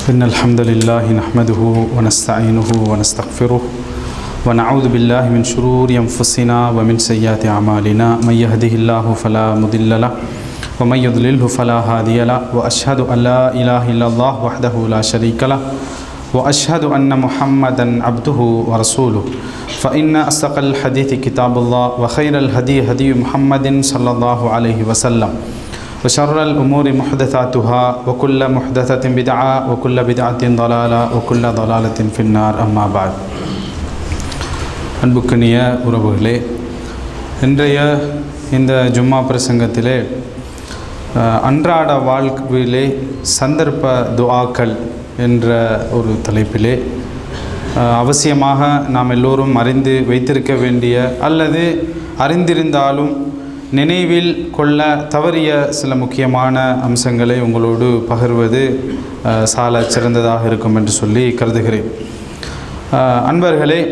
إن الحمد لله نحمده ونستعينه ونستغفره ونعوذ بالله من شرور أنفسنا ومن سيئات أعمالنا من يهده الله فلا مضل له ومن يضلله فلا هادي له وأشهد أن لا إله إلا الله وحده لا شريك له وأشهد أن محمدا عبده ورسوله فإن أصدق الحديث كتاب الله وخير الهدي هدي محمد صلى الله عليه وسلم وشر الأمور محدثاتها وكل محدثة بدعة وكل بدعة ضلالة وكل ضلالة في النار أما بعد அன்புக்கனிய உறவுகளே இன்றைய இந்த ஜும்மா பிரசங்கத்திலே அஹ், அன்றாட வாழ்க்கையிலே சந்தர்ப்ப துஆக்கள் என்ற ஒரு தலைப்பிலே அஹ், அவசியமாக நாம் எல்லோரும் அறிந்து வைத்திருக்க வேண்டிய அல்லது அறிந்திருந்தாலும் நினைவில் கொள்ள தவறிய சில முக்கியமான அம்சங்களை உங்களோடு பகிர்வது அஹ், சால சிறந்ததாக இருக்கும் என்று சொல்லி கருதுகிறேன் அஹ், அன்பர்களே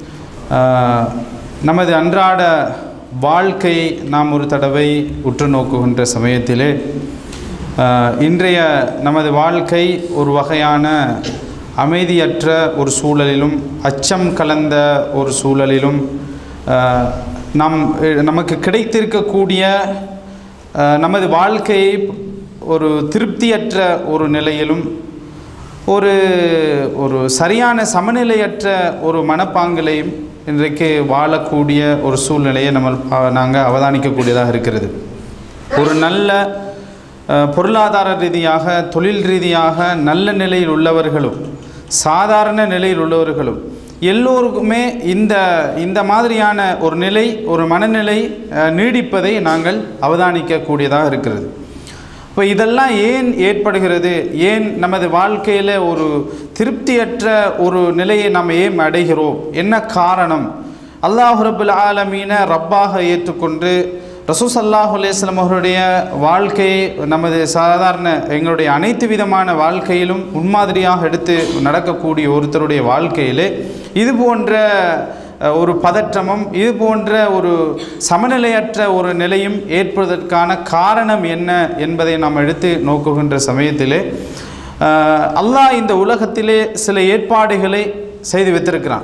அஹ், நமது அன்றாட வாழ்க்கையை நாம் ஒரு தடவை உற்று நோக்குகின்ற சமயத்திலே அஹ், இன்றைய நமது வாழ்க்கை ஒரு வகையான அமைதியற்ற ஒரு சூழலிலும் அச்சம் கலந்த ஒரு சூழலிலும் அஹ், நம் நமக்கு கிடைத்திருக்கக்கூடிய அஹ், நமது வாழ்க்கையை ஒரு திருப்தியற்ற ஒரு நிலையிலும் ஒரு ஒரு சரியான சமநிலையற்ற ஒரு மனப்பாங்கிலையும் இன்றைக்கு வாழக்கூடிய ஒரு சூழ்நிலையை நம்ம நாங்கள் அவதானிக்கக்கூடியதாக இருக்கிறது ஒரு நல்ல அஹ், பொருளாதார ரீதியாக தொழில் ரீதியாக நல்ல நிலையில் உள்ளவர்களும் சாதாரண நிலையில் உள்ளவர்களும் எல்லோருக்குமே இந்த இந்த மாதிரியான ஒரு நிலை ஒரு மனநிலை அஹ், நீடிப்பதை நாங்கள் அவதானிக்கக்கூடியதாக இருக்கிறது இப்போ இதெல்லாம் ஏன் ஏற்படுகிறது ஏன் நமது வாழ்க்கையில் ஒரு திருப்தியற்ற ஒரு நிலையை நாம் ஏன் அடைகிறோம் என்ன காரணம் அல்லாஹ் ரபுல் ஆலமீனை ரப்பாக ஏற்றுக்கொண்டு ரசூஸ் அல்லாஹ் அலேஸ்லம் அவருடைய வாழ்க்கையை நமது சாதாரண எங்களுடைய அனைத்து விதமான வாழ்க்கையிலும் முன்மாதிரியாக எடுத்து நடக்கக்கூடிய ஒருத்தருடைய வாழ்க்கையிலே இது போன்ற அஹ், ஒரு பதற்றமும் இது போன்ற ஒரு சமநிலையற்ற ஒரு நிலையும் ஏற்படுவதற்கான காரணம் என்ன என்பதை நாம் எடுத்து நோக்குகின்ற சமயத்திலே அஹ், அல்லாஹ் இந்த உலகத்திலே சில ஏற்பாடுகளை செய்து வைத்திருக்கிறான்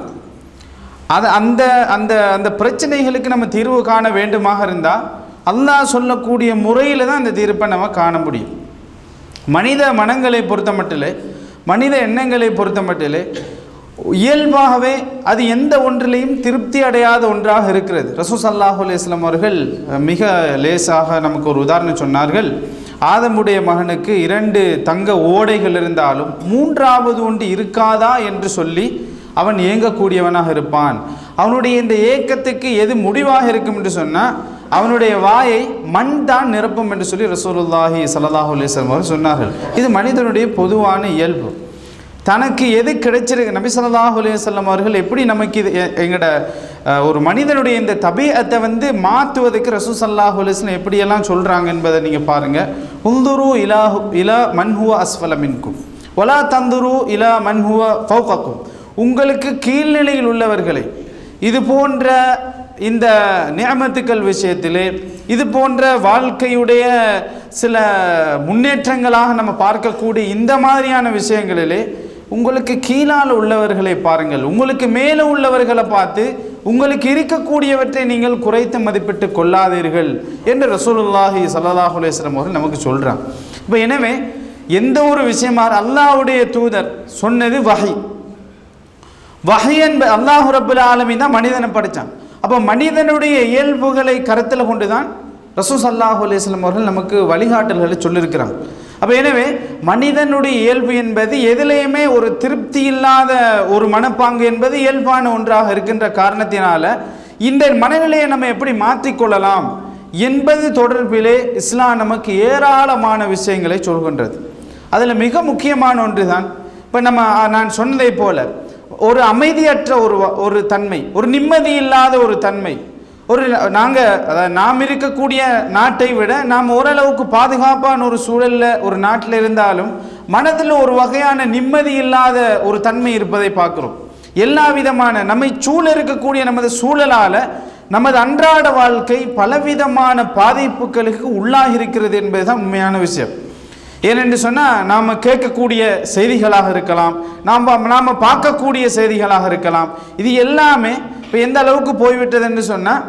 அது அந்த அந்த அந்த பிரச்சனைகளுக்கு நம்ம தீர்வு காண வேண்டுமாக இருந்தால் அல்லாஹ் சொல்லக்கூடிய முறையில் தான் அந்த தீர்ப்பை நம்ம காண முடியும் மனித மனங்களை பொறுத்த மட்டிலே மனித எண்ணங்களை பொறுத்த மட்டிலே இயல்பாகவே அது எந்த ஒன்றிலையும் திருப்தி அடையாத ஒன்றாக இருக்கிறது ரசூ சல்லாஹூ அலையம் அவர்கள் மிக லேசாக நமக்கு ஒரு உதாரணம் சொன்னார்கள் ஆதமுடைய மகனுக்கு இரண்டு தங்க ஓடைகள் இருந்தாலும் மூன்றாவது ஒன்று இருக்காதா என்று சொல்லி அவன் ஏங்கக்கூடியவனாக இருப்பான் அவனுடைய இந்த ஏக்கத்துக்கு எது முடிவாக இருக்கும் என்று சொன்னால் அவனுடைய வாயை மண் தான் நிரப்பும் என்று சொல்லி ரசூலுல்லாஹி ஸல்லல்லாஹு அலைஹி வஸல்லம் அவர்கள் சொன்னார்கள் இது மனிதனுடைய பொதுவான இயல்பு தனக்கு எது கிடைச்சிருக்கு நபி ஸல்லல்லாஹு அலைஹி வஸல்லம் அவர்கள் எப்படி நமக்கு இது எ- எங்களோட அஹ், ஒரு மனிதனுடைய இந்த தபீஅத்தை வந்து மாற்றுவதற்கு ரசூல் ஸல்லல்லாஹு அலைஹி வஸல்லம் எப்படியெல்லாம் சொல்கிறாங்க என்பதை நீங்கள் பாருங்கள் உந்துரு இலாஹு இலா மன்ஹுவ அஸ்ஃபல மின்கும் ஒலா தந்துரு இலா மன்ஹுவ ஃபௌகக்கும் உங்களுக்கு கீழ்நிலையில் உள்ளவர்களை இது போன்ற இந்த நியமத்துக்கள் விஷயத்திலே இது போன்ற வாழ்க்கையுடைய சில முன்னேற்றங்களாக நம்ம பார்க்கக்கூடிய இந்த மாதிரியான விஷயங்களிலே உங்களுக்கு கீழால் உள்ளவர்களை பாருங்கள் உங்களுக்கு மேலே உள்ளவர்களை பார்த்து உங்களுக்கு இருக்கக்கூடியவற்றை நீங்கள் குறைத்து மதிப்பிட்டு கொள்ளாதீர்கள் என்று ரசூலுல்லாஹி ஸல்லல்லாஹு அலைஹி வஸல்லம் அவர்கள் நமக்கு சொல்கிறாங்க இப்போ எனவே எந்த ஒரு விஷயமாக அல்லாஹ்வுடைய தூதர் சொன்னது வஹி வஹை என்ப அல்லாஹு ரபுல் ஆலமீன் தான் மனிதனை படைச்சான் அப்போ மனிதனுடைய இயல்புகளை கருத்தில் கொண்டு தான் ரசூஸ் அல்லாஹு அலையம் அவர்கள் நமக்கு வழிகாட்டல்களை சொல்லியிருக்கிறாங்க அப்போ எனவே மனிதனுடைய இயல்பு என்பது எதிலையுமே ஒரு திருப்தி இல்லாத ஒரு மனப்பாங்கு என்பது இயல்பான ஒன்றாக இருக்கின்ற காரணத்தினால இந்த மனநிலையை நம்ம எப்படி மாற்றிக்கொள்ளலாம் என்பது தொடர்பிலே இஸ்லாம் நமக்கு ஏராளமான விஷயங்களை சொல்கின்றது அதில் மிக முக்கியமான ஒன்று தான் இப்போ நம்ம அஹ், நான் சொன்னதை போல ஒரு அமைதியற்ற ஒரு வ- ஒரு தன்மை ஒரு நிம்மதி இல்லாத ஒரு தன்மை ஒரு நாங்கள் அதாவது நாம் இருக்கக்கூடிய நாட்டை விட நாம் ஓரளவுக்கு பாதுகாப்பான ஒரு சூழலில் ஒரு நாட்டில் இருந்தாலும் மனதில் ஒரு வகையான நிம்மதி இல்லாத ஒரு தன்மை இருப்பதை பார்க்குறோம் எல்லா விதமான நம்மை சூழ இருக்கக்கூடிய நமது சூழலால் நமது அன்றாட வாழ்க்கை பலவிதமான பாதிப்புகளுக்கு உள்ளாகி இருக்கிறது என்பதுதான் உண்மையான விஷயம் ஏனென்று சொன்னால் நாம் கேட்கக்கூடிய செய்திகளாக இருக்கலாம் நாம் நாம் பார்க்கக்கூடிய செய்திகளாக இருக்கலாம் இது எல்லாமே இப்போ எந்த அளவுக்கு போய்விட்டதுன்னு சொன்னால்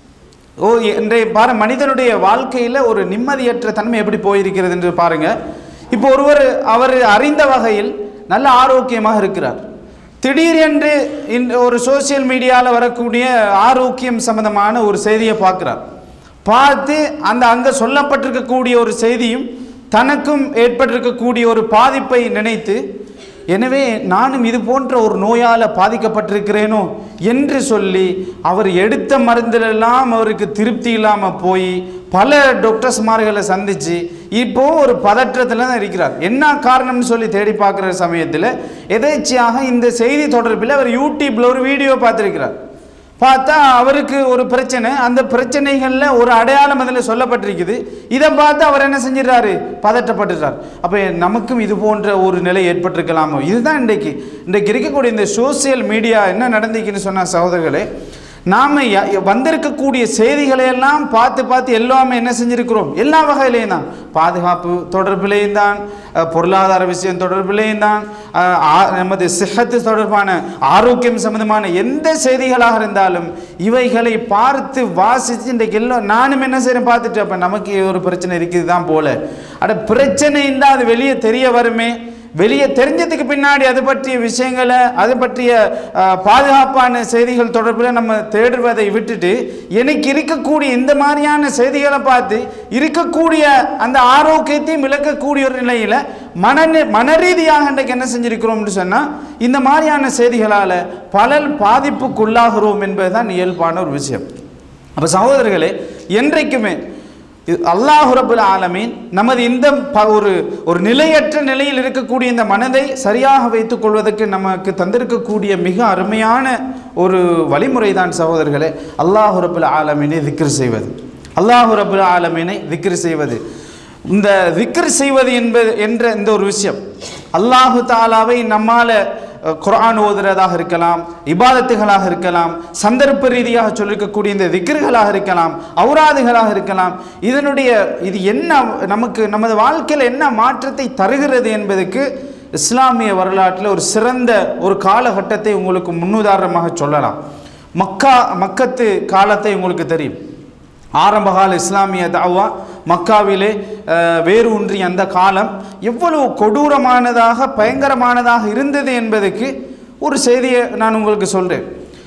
ஓ இன்றைய பாரு மனிதனுடைய வாழ்க்கையில் ஒரு நிம்மதியற்ற தன்மை எப்படி போயிருக்கிறது என்று பாருங்க இப்போ ஒருவர் அவர் அறிந்த வகையில் நல்ல ஆரோக்கியமாக இருக்கிறார் திடீரென்று இந்த ஒரு சோஷியல் மீடியாவில் வரக்கூடிய ஆரோக்கியம் சம்பந்தமான ஒரு செய்தியை பார்க்குறார் பார்த்து அந்த அங்கே சொல்லப்பட்டிருக்கக்கூடிய ஒரு செய்தியும் தனக்கும் ஏற்பட்டிருக்கக்கூடிய ஒரு பாதிப்பை நினைத்து எனவே நானும் இது போன்ற ஒரு நோயால் பாதிக்கப்பட்டிருக்கிறேனோ என்று சொல்லி அவர் எடுத்த மருந்திலெல்லாம் அவருக்கு திருப்தி இல்லாமல் போய் பல டாக்டர்ஸ்மார்களை சந்தித்து இப்போ ஒரு பதற்றத்தில் தான் இருக்கிறார் என்ன காரணம்னு சொல்லி தேடி பார்க்குற சமயத்தில் எதேச்சியாக இந்த செய்தி தொடர்பில் அவர் யூடியூப்பில் ஒரு வீடியோ பார்த்துருக்கிறார் பார்த்தா அவருக்கு ஒரு பிரச்சனை அந்த பிரச்சனைகளில் ஒரு அடையாளம் அதில் சொல்லப்பட்டிருக்குது இதை பார்த்து அவர் என்ன செஞ்சிடறாரு பதட்டப்பட்டுறார் அப்போ நமக்கும் இது போன்ற ஒரு நிலை ஏற்பட்டிருக்கலாமோ இதுதான் இன்றைக்கு இன்றைக்கு இருக்கக்கூடிய இந்த சோசியல் மீடியா என்ன நடந்துக்குன்னு சொன்ன சகோதரர்களே நாம் வந்திருக்கக்கூடிய செய்திகளை எல்லாம் பார்த்து பார்த்து எல்லாமே என்ன செஞ்சிருக்கிறோம் எல்லா வகையிலையும் தான் பாதுகாப்பு தொடர்பிலையும் தான் அஹ், பொருளாதார விஷயம் தொடர்பிலையும் தான் அஹ், ஆ- நமது சிஹத்து தொடர்பான ஆரோக்கியம் சம்பந்தமான எந்த செய்திகளாக இருந்தாலும் இவைகளை பார்த்து வாசித்து இன்றைக்கு எல்லாம் நானும் என்ன செய்கிறேன் பார்த்துட்டு அப்போ நமக்கு ஒரு பிரச்சனை இருக்குது தான் போல அட பிரச்சனை இருந்தால் அது வெளியே தெரிய வருமே வெளியே தெரிஞ்சதுக்கு பின்னாடி அது பற்றிய விஷயங்களை அது பற்றிய அஹ், பாதுகாப்பான செய்திகள் தொடர்பில் நம்ம தேடுவதை விட்டுட்டு எனக்கு இருக்கக்கூடிய இந்த மாதிரியான செய்திகளை பார்த்து இருக்கக்கூடிய அந்த ஆரோக்கியத்தையும் இழக்கக்கூடிய ஒரு நிலையில் மன மனரீதியாக இன்றைக்கு என்ன செஞ்சிருக்கிறோம்னு சொன்னால் இந்த மாதிரியான செய்திகளால் பலர் பாதிப்புக்குள்ளாகிறோம் என்பதுதான் இயல்பான ஒரு விஷயம் அப்போ சகோதரர்களே என்றைக்குமே இது அல்லாஹ் ரபுல் ஆலமீன் நமது இந்த ப ஒரு ஒரு நிலையற்ற நிலையில் இருக்கக்கூடிய இந்த மனதை சரியாக வைத்துக் கொள்வதற்கு நமக்கு தந்திருக்கக்கூடிய மிக அருமையான ஒரு வழிமுறை தான் சகோதரர்களே அல்லாஹ் ரபுல் ஆலமீனை திக்ர் செய்வது அல்லாஹ் ரபுல் ஆலமீனை திக்ர் செய்வது இந்த திக்ர் செய்வது என்பது என்ற இந்த ஒரு விஷயம் அல்லாஹு தாலாவை நம்மால அஹ், குர்ஆன் ஓதுறதாக இருக்கலாம் இபாதத்துகளாக இருக்கலாம் சந்தர்ப்ப ரீதியாக சொல்லிருக்கக்கூடிய இந்த திக்ர்களாக இருக்கலாம் ஔராதுகளாக இருக்கலாம் இதனுடைய இது என்ன நமக்கு நமது வாழ்க்கையில் என்ன மாற்றத்தை தருகிறது என்பதற்கு இஸ்லாமிய வரலாற்றில் ஒரு சிறந்த ஒரு காலகட்டத்தை உங்களுக்கு முன்னுதாரணமாக சொல்லலாம் மக்கா மக்கத்து காலத்தை உங்களுக்கு தெரியும் ஆரம்பகால இஸ்லாமிய தாவா மக்காவிலே அஹ், வேறு ஊன்றிய அந்த காலம் எவ்வளவு கொடூரமானதாக பயங்கரமானதாக இருந்தது என்பதற்கு ஒரு செய்தியை நான் உங்களுக்கு சொல்கிறேன்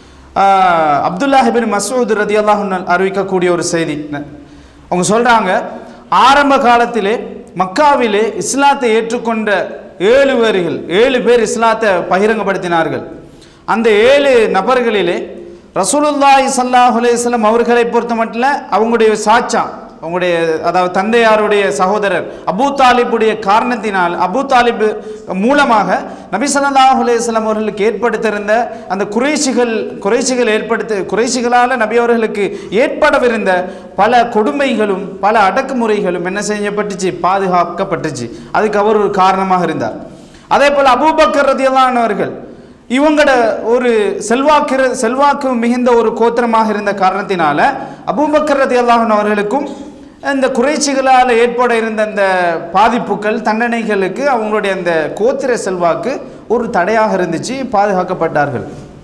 அப்துல்லாஹிபின் மசூத் ரதி அறிவிக்கக்கூடிய ஒரு செய்தி அவங்க சொல்கிறாங்க ஆரம்ப காலத்திலே மக்காவிலே இஸ்லாத்தை ஏற்றுக்கொண்ட ஏழு பேர்கள் ஏழு பேர் இஸ்லாத்தை பகிரங்கப்படுத்தினார்கள் அந்த ஏழு நபர்களிலே ரசூலுல்லாஹி ஸல்லல்லாஹு அலைஹி வஸல்லம் அவர்களை பொறுத்த மட்டும் அவங்களுடைய சாச்சா அவங்களுடைய அதாவது தந்தையாருடைய சகோதரர் அபூ தாலிபுடைய காரணத்தினால் அபூ தாலிப் மூலமாக நபி ஸல்லல்லாஹு அலைஹி வஸல்லம் அவர்களுக்கு ஏற்படுத்தியிருந்த அந்த குறைஷிகள் குறைஷிகள் ஏற்படுத்த குறைஷிகளால் நபி அவர்களுக்கு ஏற்படவிருந்த பல கொடுமைகளும் பல அடக்குமுறைகளும் என்ன செய்யப்பட்டுச்சு பாதுகாக்கப்பட்டுச்சு அதுக்கு அவர் ஒரு காரணமாக இருந்தார் அதே போல் அபூபக்கர் ரதியல்லான் அவர்கள் இவங்களோட ஒரு செல்வாக்கு செல்வாக்கு மிகுந்த ஒரு கோத்திரமாக இருந்த காரணத்தினால அபூபக்கர் ரதியல்லாஹன் அவர்களுக்கும் இந்த குறைச்சிகளால் ஏற்பட இருந்த அந்த பாதிப்புகள் தண்டனைகளுக்கு அவங்களுடைய அந்த கோத்திர செல்வாக்கு ஒரு தடையாக இருந்துச்சு பாதுகாக்கப்பட்டார்கள்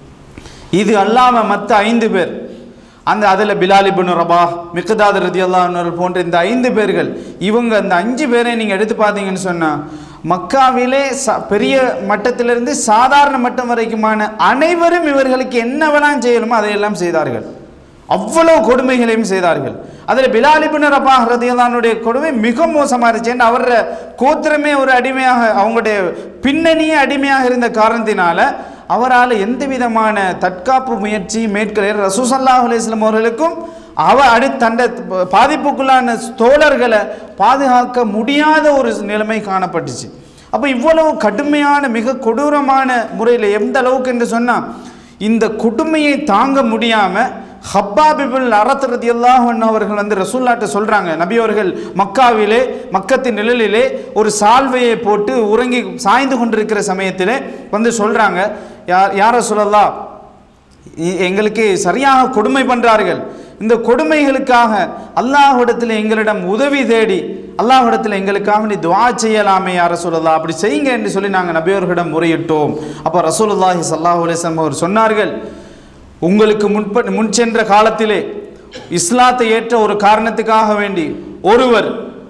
இது அல்லாமல் மற்ற ஐந்து பேர் அந்த அதில் பிலால் இப்னு ரபா மிக்தாத் ரதியல்லாஹு போன்ற இந்த ஐந்து பேர்கள் இவங்க அந்த அஞ்சு பேரை நீங்கள் எடுத்து பார்த்தீங்கன்னு சொன்னால் மக்காவிலே ச பெரிய மட்டத்திலிருந்து சாதாரண மட்டம் வரைக்குமான அனைவரும் இவர்களுக்கு என்னவெல்லாம் செய்யணுமோ அதையெல்லாம் செய்தார்கள் அவ்வளவு கொடுமைகளையும் செய்தார்கள் அதில் பிலாலிபின் ரபா ரதியல்லானுடைய கொடுமை மிக மோசமாக இருந்துச்சு ஏன்னா அவர கோத்திரமே ஒரு அடிமையாக அவங்களுடைய பின்னணியே அடிமையாக இருந்த காரணத்தினால அவரால் எந்த விதமான தற்காப்பு முயற்சி மேற்கொள்ள ரசூசல்லாஹ் அலையம் அவர்களுக்கும் அவ அடி தண்ட பாதிப்புக்குள்ளான தோழர்களை பாதுகாக்க முடியாத ஒரு நிலைமை காணப்பட்டுச்சு அப்போ இவ்வளவு கடுமையான மிக கொடூரமான முறையில் எந்த அளவுக்கு என்று சொன்னால் இந்த கொடுமையை தாங்க முடியாமல் ஹப்பாபிபுல் அறத்துறது எல்லாம் அவர்கள் வந்து ரசூல்லாட்ட சொல்கிறாங்க நபி அவர்கள் மக்காவிலே மக்கத்தின் நிழலிலே ஒரு சால்வையை போட்டு உறங்கி சாய்ந்து கொண்டிருக்கிற சமயத்திலே வந்து சொல்கிறாங்க யார் யார சொல்லலாம் இ- எங்களுக்கு சரியாக கொடுமை பண்ணுறார்கள் இந்த கொடுமைகளுக்காக அல்லாஹ்விடத்தில் எங்களிடம் உதவி தேடி அல்லாஹ்விடத்தில் எங்களுக்காக நீ துவா செய்யலாமே யார் ரசூலுல்லாஹ் அப்படி செய்யுங்க என்று சொல்லி நாங்கள் நபியவர்களிடம் முறையிட்டோம் அப்போ ரசூலுல்லாஹி ஸல்லல்லாஹு அலைஹி வஸல்லம் அவர் சொன்னார்கள் உங்களுக்கு முன்ப முன் சென்ற காலத்திலே இஸ்லாத்தை ஏற்ற ஒரு காரணத்துக்காக வேண்டி ஒருவர்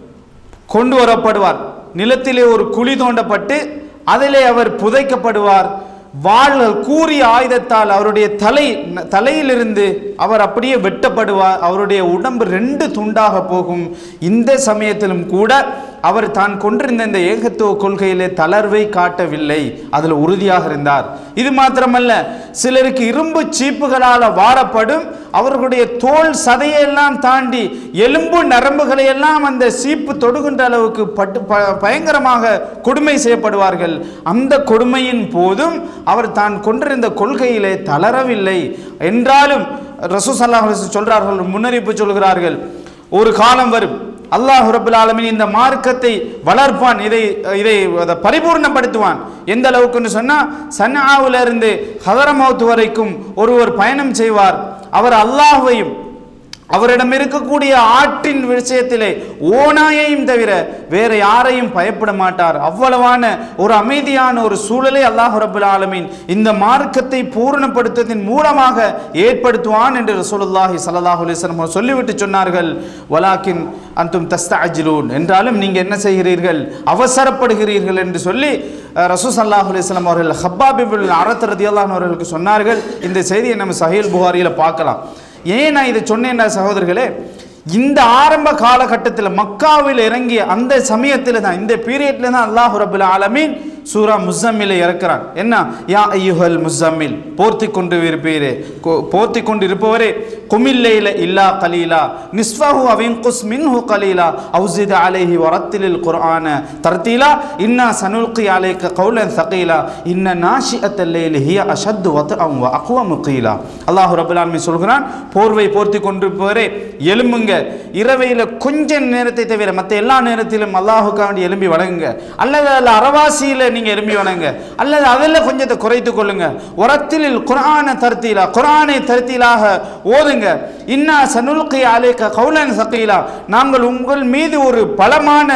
கொண்டு வரப்படுவார் நிலத்திலே ஒரு குழி தோண்டப்பட்டு அதிலே அவர் புதைக்கப்படுவார் வாள்கள் கூறிய ஆயுதத்தால் அவருடைய தலை தலையிலிருந்து அவர் அப்படியே வெட்டப்படுவார் அவருடைய உடம்பு ரெண்டு துண்டாக போகும் இந்த சமயத்திலும் கூட அவர் தான் கொண்டிருந்த இந்த ஏகத்துவ கொள்கையிலே தளர்வை காட்டவில்லை அதில் உறுதியாக இருந்தார் இது மாத்திரமல்ல சிலருக்கு இரும்பு சீப்புகளால் வாரப்படும் அவர்களுடைய தோல் சதையெல்லாம் தாண்டி எலும்பு நரம்புகளை எல்லாம் அந்த சீப்பு தொடுகின்ற அளவுக்கு பட்டு ப- பயங்கரமாக கொடுமை செய்யப்படுவார்கள் அந்த கொடுமையின் போதும் அவர் தான் கொண்டிருந்த கொள்கையிலே தளரவில்லை என்றாலும் ரசூ சல்லாஹ் சொல்றார்கள் முன்னறிவிப்பு சொல்கிறார்கள் ஒரு காலம் வரும் அல்லாஹ் ரபுல் ஆலமீன் இந்த மார்க்கத்தை வளர்ப்பான் இதை இதை அதை பரிபூர்ணப்படுத்துவான் எந்த அளவுக்குன்னு சொன்னா சன்னாவுல இருந்து ஹதரமௌத் வரைக்கும் ஒருவர் பயணம் செய்வார் அவர் அல்லாஹ்வையும் அவரிடம் இருக்கக்கூடிய ஆட்டின் விஷயத்திலே ஓநாயையும் தவிர வேற யாரையும் பயப்பட மாட்டார் அவ்வளவான ஒரு அமைதியான ஒரு சூழலை அல்லாஹ் ரபுல் ஆலமீன் இந்த மார்க்கத்தை பூரணப்படுத்துவதன் மூலமாக ஏற்படுத்துவான் என்று ரசூலுல்லாஹி ஸல்லல்லாஹு அலைஹி வஸல்லம் அவர்கள் சொல்லிவிட்டு சொன்னார்கள் வலாக்கின் அந்தும் தஸ்தஅஜிலூன் என்றாலும் நீங்க என்ன செய்கிறீர்கள் அவசரப்படுகிறீர்கள் என்று சொல்லி அஹ், ரசூல் ஸல்லல்லாஹு அலைஹி வஸல்லம் அவர்கள் ஹப்பாப் இப்னு அரத் ரதியல்லாஹு அன்ஹு அவர்களுக்கு சொன்னார்கள் இந்த செய்தியை நம்ம சஹீல் புகாரியில பார்க்கலாம் ஏன் நான் இதை சொன்னேன்னா சகோதரர்களே இந்த ஆரம்ப காலகட்டத்தில் மக்காவில் இறங்கிய அந்த சமயத்தில் தான் இந்த பீரியட்ல தான் அல்லாஹ் ரபுல் ஆலமீன் சூரா முஸ்ஸம்மிலை இறக்குறான் என்ன யா ஐயுஹல் முஸ்ஸம்மில் போர்த்தி கொண்டு இருப்பீரே கொ- போர்த்தி கொண்டு இருப்பவரே குமில்லைல இல்லா கலீலா நிஸ்ஃபஹு அவின்குஸ் மின்ஹு கலீலா அவுசித் அலைஹி வரத்திலில் குர்ஆன தர்தீலா இன்னா சனுல்கி அலைக்க கௌலன் சகீலா இன்ன நாஷிஅத்தல் லைலி ஹிய அஷத்து வத்அம் வ அக்வமு கீலா அல்லாஹ் ரப்பல் ஆலமீன் சொல்கிறான் போர்வை போர்த்தி கொண்டிருப்பவரே எலும்புங்க இரவையில் கொஞ்ச நேரத்தை தவிர மற்ற எல்லா நேரத்திலும் அல்லாஹுக்காக வேண்டி எலும்பி வணங்குங்க அல்லது அதில் அரவாசியில் நீங்கள் எலும்பி வணங்குங்க அல்லது அதில் கொஞ்சத்தை குறைத்து கொள்ளுங்க உரத்தில் குர்ஆனை தர்த்தீலா குர்ஆனை தர்த்தீலாக ஓதுங்க இன்னா சனுல்கி அலைக்க கௌலன் சகீலா நாங்கள் உங்கள் மீது ஒரு பலமான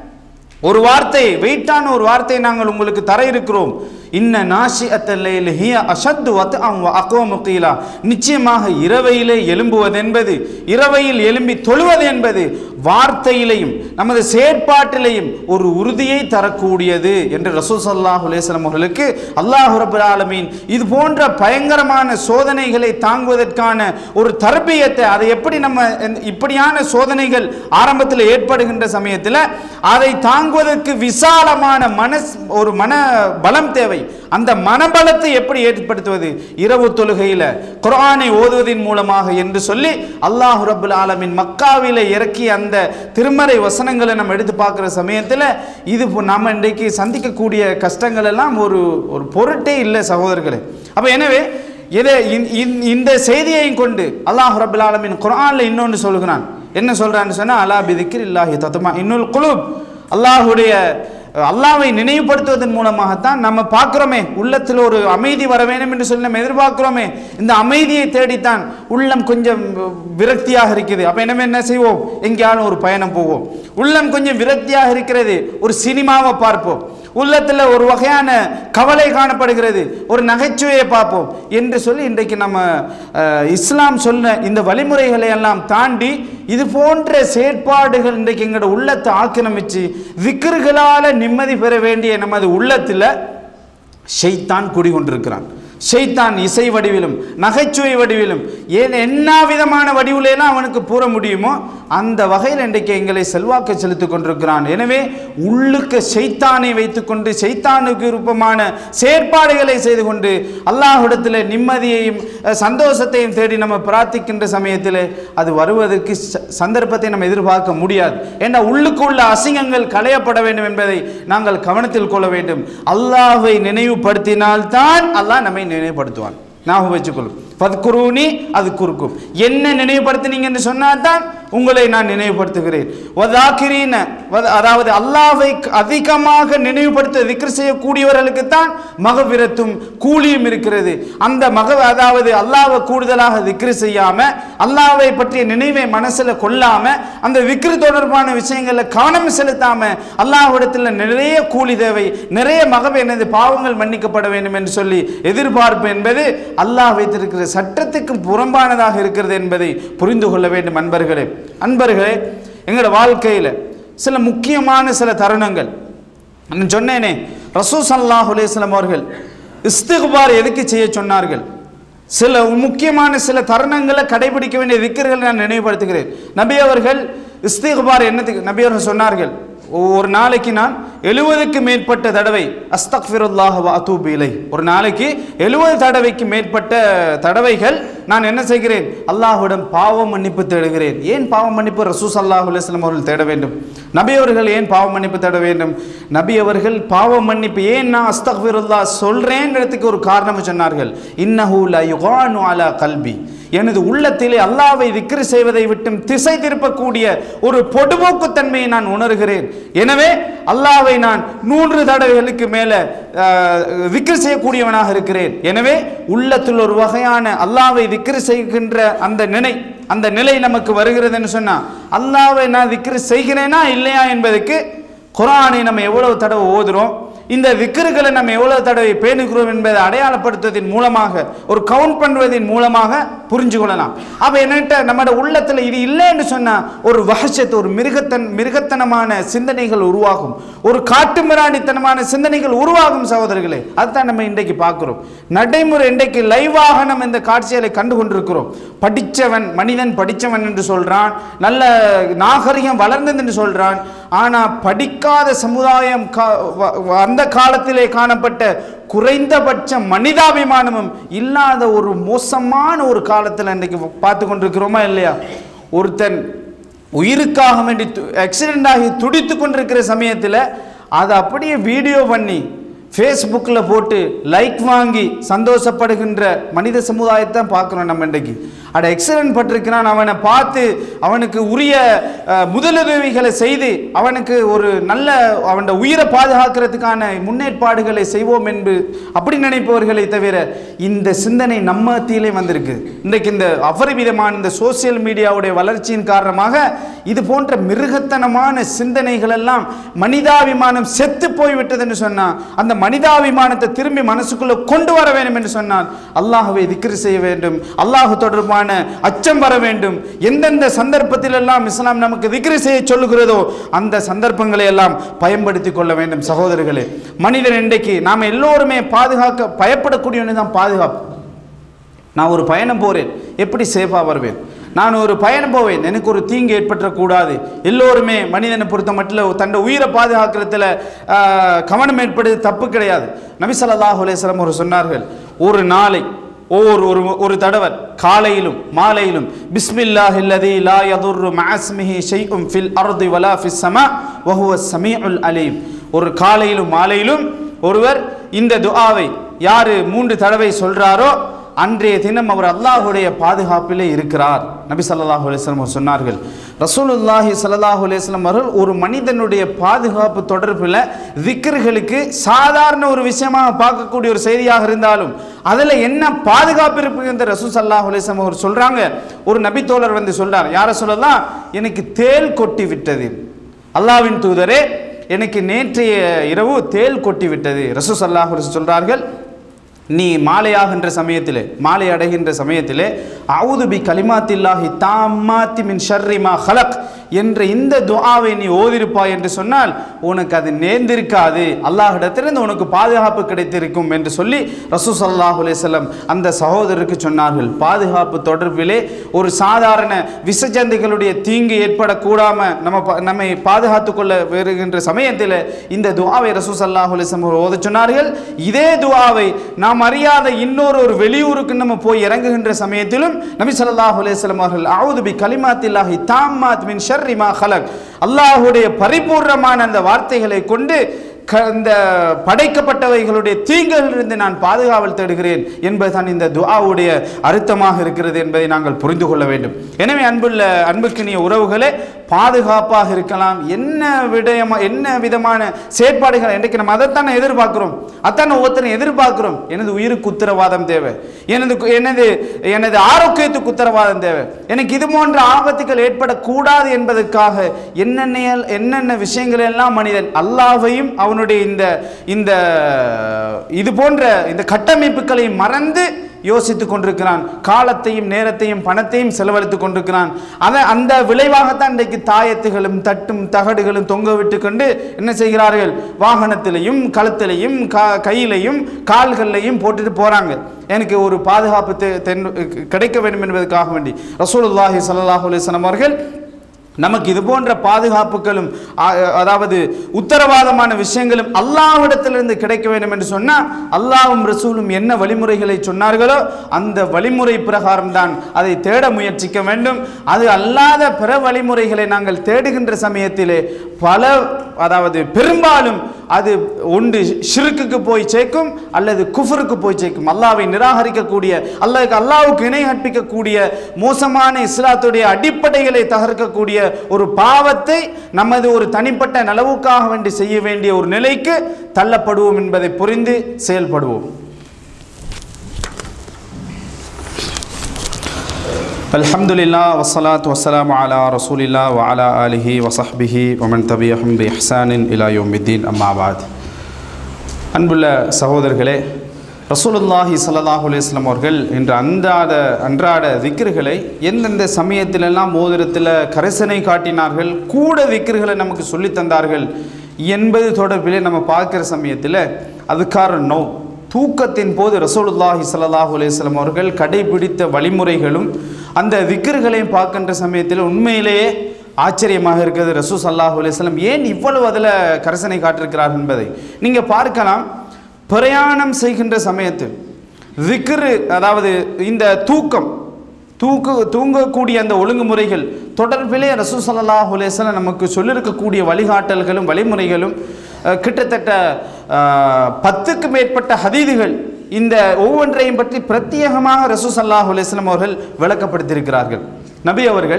ஒரு வார்த்தை வெயிட்டான ஒரு வார்த்தை நாங்கள் உங்களுக்கு தர இருக்கிறோம் இன்ன நாஷி அத்தல்லையில் ஹிய அஷத்து வத் அம் அக்வமு கீலா நிச்சயமாக இரவையிலே எழும்புவது என்பது இரவையில் எழும்பி தொழுவது என்பது வார்த்தையிலையும் நமது செயற்பாட்டிலையும் ஒரு உறுதியை தரக்கூடியது என்று ரசூல் ஸல்லல்லாஹு அலைஹி வஸல்லம் அவர்களுக்கு அல்லாஹ் ரப்பல் ஆலமீன் இது போன்ற பயங்கரமான சோதனைகளை தாங்குவதற்கான ஒரு தர்பியத்தை அதை எப்படி நம்ம இந்த- இப்படியான சோதனைகள் ஆரம்பத்தில் ஏற்படுகின்ற சமயத்தில் அதை தாங்குவதற்கு விசாலமான மனஸ் ஒரு மன பலம் தேவை அந்த மனபலத்தை எப்படி ஏற்படுத்துவது இரவு தொழுகையில் குர்ஆனை ஓதுவதன் மூலமாக என்று சொல்லி அல்லாஹ் ரபுல் ஆலமின் மக்காவில இறக்கிய அந்த திருமறை வசனங்களை நம்ம எடுத்து பார்க்குற சமயத்தில் இது இப்போ நம்ம இன்றைக்கு சந்திக்கக்கூடிய கஷ்டங்கள் எல்லாம் ஒரு ஒரு பொருட்டே இல்லை சகோதரர்களே அப்போ எனவே இதை இந்த- இந்த- இந்த செய்தியையும் கொண்டு அல்லாஹ் ரபுல் ஆலமின் குர்ஆன்ல இன்னொன்று சொல்கிறான் என்ன சொல்றான்னு சொன்னா அலா பிதிக்கிர் இல்லாஹி தத்துமா இன்னுல் குலூப் அல்லாஹுடைய அல்லாஹ்வை நினைவுபடுத்துவதன் மூலமாகத்தான் நம்ம பார்க்குறோமே உள்ளத்தில் ஒரு அமைதி வர வேண்டும் என்று சொல்லி நம்ம எதிர்பார்க்கிறோமே இந்த அமைதியை தேடித்தான் உள்ளம் கொஞ்சம் விரக்தியாக இருக்குது அப்போ என்ன என்ன செய்வோம் எங்கேயாலும் ஒரு பயணம் போவோம் உள்ளம் கொஞ்சம் விரக்தியாக இருக்கிறது ஒரு சினிமாவை பார்ப்போம் உள்ளத்தில் ஒரு வகையான கவலை காணப்படுகிறது ஒரு நகைச்சுவையை பார்ப்போம் என்று சொல்லி இன்றைக்கு நம்ம அஹ், இஸ்லாம் சொன்ன இந்த வழிமுறைகளை எல்லாம் தாண்டி இது போன்ற செயற்பாடுகள் இன்றைக்கு எங்களோட உள்ளத்தை ஆக்கிரமிச்சு விக்கிர்களால் நிம்மதி பெற வேண்டிய நமது உள்ளத்தில் ஷைத்தான் குடிகொண்டிருக்கிறான் ஷைத்தான் இசை வடிவிலும் நகைச்சுவை வடிவிலும் ஏன் என்ன விதமான வடிவிலெல்லாம் அவனுக்கு கூற முடியுமோ அந்த வகையில் இன்றைக்கு எங்களை செல்வாக்கு செலுத்திக் கொண்டிருக்கிறான் எனவே உள்ளுக்கு ஷைத்தானை வைத்துக்கொண்டு ஷைத்தானுக்கு விருப்பமான செயற்பாடுகளை செய்து கொண்டு அல்லாஹ்விடத்தில் நிம்மதியையும் அஹ், சந்தோஷத்தையும் தேடி நம்ம பிரார்த்திக்கின்ற சமயத்தில் அது வருவதற்கு ச- சந்தர்ப்பத்தை நம்ம எதிர்பார்க்க முடியாது ஏன்னா உள்ளுக்கு உள்ள அசிங்கங்கள் களையப்பட வேண்டும் என்பதை நாங்கள் கவனத்தில் கொள்ள வேண்டும் அல்லாஹ்வை நினைவுபடுத்தினால்தான் அல்லாஹ் நம்மை நினைவுபடுத்துவான் ஞாபகம் வச்சுக்கொள்ளும் பத்குருனி அது குறுக்கும் என்ன நினைவுபடுத்தினீங்கன்னு சொன்னால் தான் உங்களை நான் நினைவுபடுத்துகிறேன் வதாக்கிரீன வத- அதாவது அல்லாவை அதிகமாக நினைவுபடுத்த திக்ர் செய்யக்கூடியவர்களுக்கு தான் மகவிரத்தும் கூலியும் இருக்கிறது அந்த மக அதாவது அல்லாவை கூடுதலாக திக்ரு செய்யாம அல்லாவை பற்றிய நினைவை மனசுல கொள்ளாம அந்த விக்ரு தொடர்பான விஷயங்கள்ல கவனம் செலுத்தாம அல்லாஹ்விடத்தில் நிறைய கூலி தேவை நிறைய மகவை எனது பாவங்கள் மன்னிக்கப்பட வேண்டும் என்று சொல்லி எதிர்பார்ப்பு என்பது அல்லாஹ் வைத்திருக்கிற சட்டத்துக்கு புறம்பானதாக இருக்கிறது என்பதை புரிந்து கொள்ள வேண்டும் அன்பர்களே அன்பர்களே எங்களோட வாழ்க்கையில் சில முக்கியமான சில தருணங்கள் நான் சொன்னேனே ரசூ சல்லாஹ் அலையம் அவர்கள் இஸ்திகுபார் எதுக்கு செய்ய சொன்னார்கள் சில முக்கியமான சில தருணங்களை கடைபிடிக்க வேண்டிய திக்கர்களை நான் நினைவுபடுத்துகிறேன் நபி அவர்கள் இஸ்திகுபார் என்னத்துக்கு நபி அவர்கள் சொன்னார்கள் ஒரு நாளைக்கு நான் எழுபதுக்கு மேற்பட்ட தடவை அஸ்தக்ஃபிருல்லாஹ் வ அதூபு இலை ஒரு நாளைக்கு எழுபது தடவைக்கு மேற்பட்ட தடவைகள் நான் என்ன செய்கிறேன் அல்லாஹ்விடம் பாவ மன்னிப்பு தேடுகிறேன் ஏன் பாவ மன்னிப்பு ரசூஸ் அல்லாஹ் அலுவலம் அவர்கள் தேட வேண்டும் நபி அவர்கள் ஏன் பாவ மன்னிப்பு தேட வேண்டும் நபி அவர்கள் பாவ மன்னிப்பு ஏன் நான் அஸ்தக்ஃபிருல்லா சொல்றேன்றதுக்கு ஒரு காரணம் சொன்னார்கள் இன்னஹு ல யுகானு அலா கல்பி எனது உள்ளத்திலே அல்லாவை திக்ரு செய்வதை விட்டும் திசை திருப்பக்கூடிய ஒரு பொடுபோக்குத்தன்மையை நான் உணர்கிறேன் எனவே அல்லாவை நான் நூறு தடவைகளுக்கு மேலே விக்ரு செய்யக்கூடியவனாக இருக்கிறேன் எனவே உள்ளத்தில் ஒரு வகையான அல்லாவை திக்ரு செய்கின்ற அந்த நினை அந்த நிலை நமக்கு வருகிறதுன்னு சொன்னா அல்லாவை நான் திக்ரு செய்கிறேனா இல்லையா என்பதற்கு குரானை நம்ம எவ்வளவு தடவை ஓதுறோம் இந்த விக்கிர்களை நம்ம எவ்வளவு தடவை பேணுகிறோம் என்பதை அடையாளப்படுத்துவதன் மூலமாக ஒரு கவுண்ட் பண்ணுவதன் மூலமாக புரிஞ்சு கொள்ளலாம் அப்ப என்னட்ட நம்மட உள்ளத்துல இது இல்லைன்னு சொன்னா ஒரு வகச்சத்து ஒரு மிருகத்தன் மிருகத்தனமான சிந்தனைகள் உருவாகும் ஒரு காட்டுமிராணித்தனமான சிந்தனைகள் உருவாகும் சகோதரர்களே அதுதான் நம்ம இன்றைக்கு பார்க்கிறோம் நடைமுறை இன்றைக்கு லைவாக நம்ம இந்த காட்சிகளை கண்டு கொண்டிருக்கிறோம் படித்தவன் மனிதன் படித்தவன் என்று சொல்றான் நல்ல நாகரிகம் வளர்ந்தது என்று சொல்றான் ஆனா படிக்காத சமுதாயம் கா- வ- வ- அந்த காலத்திலே காணப்பட்ட குறைந்தபட்ச மனிதாபிமானமும் இல்லாத ஒரு மோசமான ஒரு காலத்தில் இன்றைக்கு பார்த்து கொண்டிருக்கிறோமா இல்லையா ஒருத்தன் உயிருக்காக வேண்டி ஆக்சிடென்ட் ஆகி துடித்து கொண்டிருக்கிற சமயத்தில் அதை அப்படியே வீடியோ பண்ணி ஃபேஸ்புக்கில் போட்டு லைக் வாங்கி சந்தோஷப்படுகின்ற மனித சமுதாயத்தை பார்க்குறோம் நம்ம இன்றைக்கு அட எக்ஸலன்ட் பட்டிருக்கிறான் அவனை பார்த்து அவனுக்கு உரிய அஹ், முதலுதவிகளை செய்து அவனுக்கு ஒரு நல்ல அவன் உயிரை பாதுகாக்கிறதுக்கான முன்னேற்பாடுகளை செய்வோம் என்று அப்படி நினைப்பவர்களை தவிர இந்த சிந்தனை நம்ம மத்தியிலே வந்திருக்கு இன்றைக்கு இந்த அபரிமிதமான இந்த சோசியல் மீடியாவுடைய வளர்ச்சியின் காரணமாக இது போன்ற மிருகத்தனமான சிந்தனைகள் எல்லாம் மனிதாபிமானம் செத்து போய்விட்டதுன்னு சொன்னா அந்த மனிதாபிமானத்தை திரும்பி மனசுக்குள்ள கொண்டு வர வேண்டும் என்று சொன்னால் அல்லாஹ்வை திக்ரு செய்ய வேண்டும் அல்லாஹ் தொடர்பான அச்சம் வர வேண்டும் எந்தெந்த சந்தர்ப்பத்தில் எல்லாம் இஸ்லாம் நமக்கு திக்ரு செய்ய சொல்லுகிறதோ அந்த சந்தர்ப்பங்களை எல்லாம் பயன்படுத்திக் கொள்ள வேண்டும் சகோதரர்களே மனிதன் இன்றைக்கு நாம் எல்லோருமே பாதுகாக்க பயப்படக்கூடியவனு தான் பாதுகாப்பு நான் ஒரு பயணம் போகிறேன் எப்படி சேஃபாக வருவேன் நான் ஒரு பயணம் போவேன் எனக்கு ஒரு தீங்கு ஏற்பட்டக்கூடாது எல்லோருமே மனிதனை பொறுத்த மட்டும் தன்னை உயிரை பாதுகாக்கிறதுல ஆஹ், கவனம் ஏற்படுது தப்பு கிடையாது நபி ஸல்லல்லாஹு அலைஹி வஸல்லம் ஒரு சொன்னார்கள் ஒரு நாளை ஒவ்வொரு ஒரு ஒரு தடவர் காலையிலும் மாலையிலும் பிஸ்மில்லாஹ் இல்லதி லா யதுர்ரு மஅஸ்மிஹி ஷைஉம் ஃபில் அர்தி வலா ஃபிஸ் ஸமா வஹுவ ஸமீஉல் அலீம் ஒரு காலையிலும் மாலையிலும் ஒருவர் இந்த துஆவை யாரு மூன்று தடவை சொல்றாரோ அன்றைய தினம் அவர் அல்லாஹுடைய பாதுகாப்பிலே இருக்கிறார் நபி ஸல்லல்லாஹு அலைஹி வஸல்லம் அவர் சொன்னார்கள் ரசூலுல்லாஹி ஸல்லல்லாஹு அலைஹி வஸல்லம் அவர்கள் ஒரு மனிதனுடைய பாதுகாப்பு தொடர்பில் திக்ர்களுக்கு சாதாரண ஒரு விஷயமாக பார்க்கக்கூடிய ஒரு செய்தியாக இருந்தாலும் அதில் என்ன பாதுகாப்பு இருக்குங்கிற ரசூல் ஸல்லல்லாஹு அலைஹி வஸல்லம் அவர் சொல்றாங்க ஒரு நபி தோழர் வந்து சொல்றார் யாரை சொல்லலாம் எனக்கு தேள் கொட்டி விட்டது அல்லாஹ்வின் தூதரே எனக்கு நேற்றைய இரவு தேள் கொட்டி விட்டது ரசூ சல்லாஹ் சொல்றார்கள் நீ மாலையாகின்ற சமயத்திலே மாலை அடைகின்ற சமயத்திலே அவுது பி கலிமாத்தில்லாஹி தாமாத்தி மின் ஷர்ரி மா ஹலக் என்ற இந்த துஆவை நீ ஓதிருப்பாய் என்று சொன்னால் உனக்கு அது நேர்ந்திருக்காது அல்லாஹ்விடத்திலிருந்து உனக்கு பாதுகாப்பு கிடைத்திருக்கும் என்று சொல்லி ரசூ சல்லாஹ் அலையம் அந்த சகோதரருக்கு சொன்னார்கள் பாதுகாப்பு தொடர்பிலே ஒரு சாதாரண விசஜந்துகளுடைய தீங்கு ஏற்படக்கூடாம நம்ம பா- நம்மை பாதுகாத்து கொள்ள வருகின்ற சமயத்தில் இந்த துஆவை ரசூ சல்லாஹ் அலிஸ்லம் ஓத சொன்னார்கள் இதே துஆவை நாம் அறியாத இன்னொரு ஒரு வெளியூருக்கு நம்ம போய் இறங்குகின்ற சமயத்திலும் நபி ஸல்லல்லாஹு அலைஹி வஸல்லம் அவர்கள் அவுது பி கலிமாத்தில்லாஹி தாம்மாத் மின் ஷர்ரி மா ஹலக் அல்லாஹ்வுடைய பரிபூர்ணமான அந்த வார்த்தைகளை கொண்டு க இந்த படைக்கப்பட்டவைகளுடைய தீங்குகளிலிருந்து நான் பாதுகாவல் தேடுகிறேன் என்பதுதான் இந்த துஆவுடைய அர்த்தமாக இருக்கிறது என்பதை நாங்கள் புரிந்து கொள்ள வேண்டும் எனவே அன்புள்ள அன்புக்கினிய உறவுகளே பாதுகாப்பாக இருக்கலாம் என்ன விடயமா என்ன விதமான செயற்பாடுகள் இன்றைக்கு நம்ம அதைத்தானே எதிர்பார்க்கிறோம் அத்தான ஒவ்வொருத்தரும் எதிர்பார்க்கிறோம் எனது உயிருக்கு உத்தரவாதம் தேவை எனது கு- எனது எனது ஆரோக்கியத்துக்கு உத்தரவாதம் தேவை எனக்கு இது போன்ற ஆபத்துகள் ஏற்படக்கூடாது என்பதற்காக என்னென்ன என்னென்ன விஷயங்கள் எல்லாம் மனிதன் அல்லாஹ்வையும் அவனுடைய இந்த இந்த இது போன்ற இந்த கட்டமைப்புகளை மறந்து யோசித்துக் கொண்டிருக்கிறான் காலத்தையும் நேரத்தையும் பணத்தையும் செலவழித்துக் கொண்டிருக்கிறான் அதை அந்த விளைவாகத்தான் இன்றைக்கு தாயத்துகளும் தட்டும் தகடுகளும் தொங்க விட்டு கொண்டு என்ன செய்கிறார்கள் வாகனத்திலையும் கழுத்திலையும் கா கையிலையும் கால்கள்லையும் போட்டுட்டு போறாங்க எனக்கு ஒரு பாதுகாப்பு தெ- தென்- கிடைக்க வேண்டும் என்பதற்காக வேண்டி ரசூலுல்லாஹி ஸல்லல்லாஹு அலைஹி வஸல்லம் அவர்கள் நமக்கு இது போன்ற பாதுகாப்புகளும் அ- அதாவது உத்தரவாதமான விஷயங்களும் அல்லாஹ்விடத்திலிருந்து கிடைக்க வேண்டும் என்று சொன்னால் அல்லாஹ்வும் ரசூலும் என்ன வழிமுறைகளை சொன்னார்களோ அந்த வழிமுறை பிரகாரம் தான் அதை தேட முயற்சிக்க வேண்டும் அது அல்லாத பிற வழிமுறைகளை நாங்கள் தேடுகின்ற சமயத்திலே பல அதாவது பெரும்பாலும் அது ஒன்று ஷிருக்குக்கு போய் சேர்க்கும் அல்லது குஃபருக்கு போய் சேர்க்கும் அல்லாவை நிராகரிக்கக்கூடிய அல்லாஹ் அல்லாவுக்கு இணை கற்பிக்கக்கூடிய மோசமான இஸ்லாத்துடைய அடிப்படைகளை தகர்க்கக்கூடிய ஒரு பாவத்தை நமது ஒரு தனிப்பட்ட நலவுக்காக வேண்டி செய்ய வேண்டிய ஒரு நிலைக்கு தள்ளப்படுவோம் என்பதை புரிந்து செயல்படுவோம் அல்ஹம்துலில்லா வஸ்ஸலாத்து வஸ்ஸலாமு அலா ரசூலில்லா வ அலா ஆலிஹி வசஹ்பிஹி வமன் தபியஹும் பி இஹ்சானின் இலா யௌமித்தீன் அம்மா பாத் அன்புள்ள சகோதரர்களே ரசூலுல்லாஹி ஸல்லல்லாஹு அலைஹி வஸல்லம் அவர்கள் இன்று அன்றாட அன்றாட திக்ருகளை எந்தெந்த சமயத்திலெல்லாம் மோதிரத்தில் கரிசனை காட்டினார்கள் கூட திக்ருகளை நமக்கு சொல்லித் தந்தார்கள் என்பது தொடர்பிலே நம்ம பார்க்குற சமயத்தில் அதுக்கார நோ தூக்கத்தின் போது ரசூலுல்லாஹி ஸல்லல்லாஹு அலைஹி வஸல்லம் அவர்கள் கடைபிடித்த வழிமுறைகளும் அந்த திக்ருகளையும் பார்க்கின்ற சமயத்தில் உண்மையிலேயே ஆச்சரியமாக இருக்கிறது ரசூ சல்லாஹூ அலையம் ஏன் இவ்வளவு அதில் கரசனை காட்டிருக்கிறார் என்பதை நீங்கள் பார்க்கலாம் பிரயாணம் செய்கின்ற சமயத்தில் திக்ரு அதாவது இந்த தூக்கம் தூக்கு தூங்கக்கூடிய அந்த ஒழுங்குமுறைகள் தொடர்பிலே ரசூ சல்லாஹூ அலையம் நமக்கு சொல்லியிருக்கக்கூடிய வழிகாட்டல்களும் வழிமுறைகளும் அஹ், கிட்டத்தட்ட அஹ், பத்துக்கு மேற்பட்ட ஹதீதுகள் இந்த ஒவ்வொன்றையும் பற்றி பிரத்யேகமாக ரசூ சல்லாஹூ அலையம் அவர்கள் விளக்கப்படுத்தியிருக்கிறார்கள் நபி அவர்கள்